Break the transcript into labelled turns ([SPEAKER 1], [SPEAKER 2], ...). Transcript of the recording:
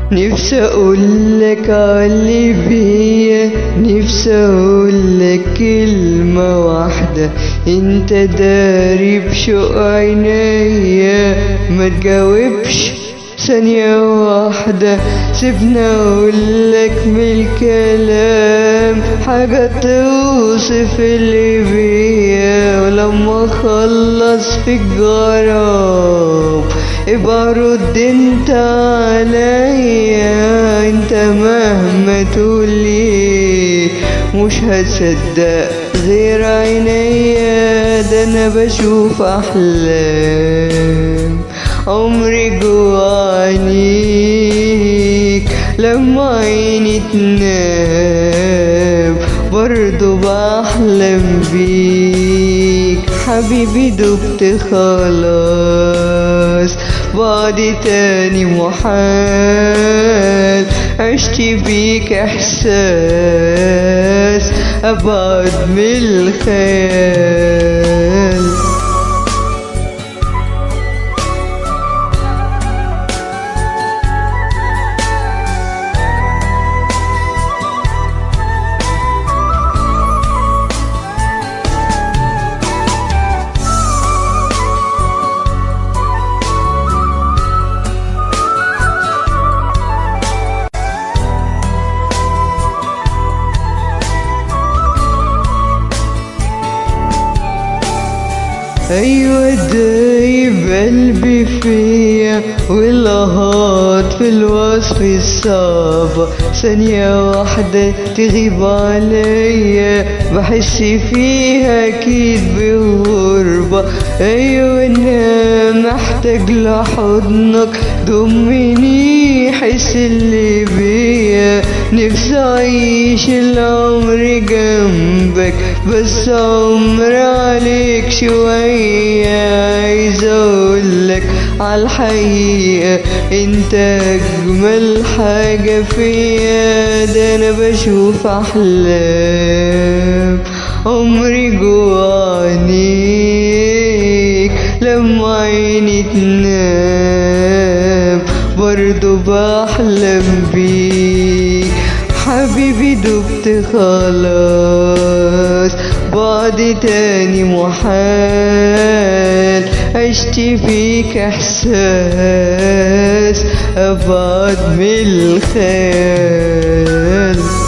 [SPEAKER 1] نفسي اقولك عاللي بيا نفسي اقولك كلمة واحدة انت داري بشوق عينيا ما تجاوبش ثانية واحدة سيبنا اقولك من الكلام حاجة توصف اللي بيا ولما اخلص في الجرام ابقى رد انت عليا انت مهما تقولي مش هتصدق غير عينيا ده انا بشوف احلام عمري جوانيك لما عيني تنام برضو بحلم بيك حبيبي دبت خلاص بعد تاني محال عشت بيك احساس ابعد من الخيال ايوه دايب قلبي فيا والهات في الوصف الصعبة ثانية واحدة تغيب عليا بحس فيها اكيد بغربة ايوه انا محتاج لحضنك ضمني حس اللي بيا نفسي اعيش العمر جنبك بس عمر عليك شوية عايز اقولك عالحقيقة انت اجمل حاجة فيا ده انا بشوف احلام عمري جوانيك لما عيني تنام برضو بحلم بيك حبيبي دبت خلاص بعد تاني محال عشت فيك احساس ابعد من الخيال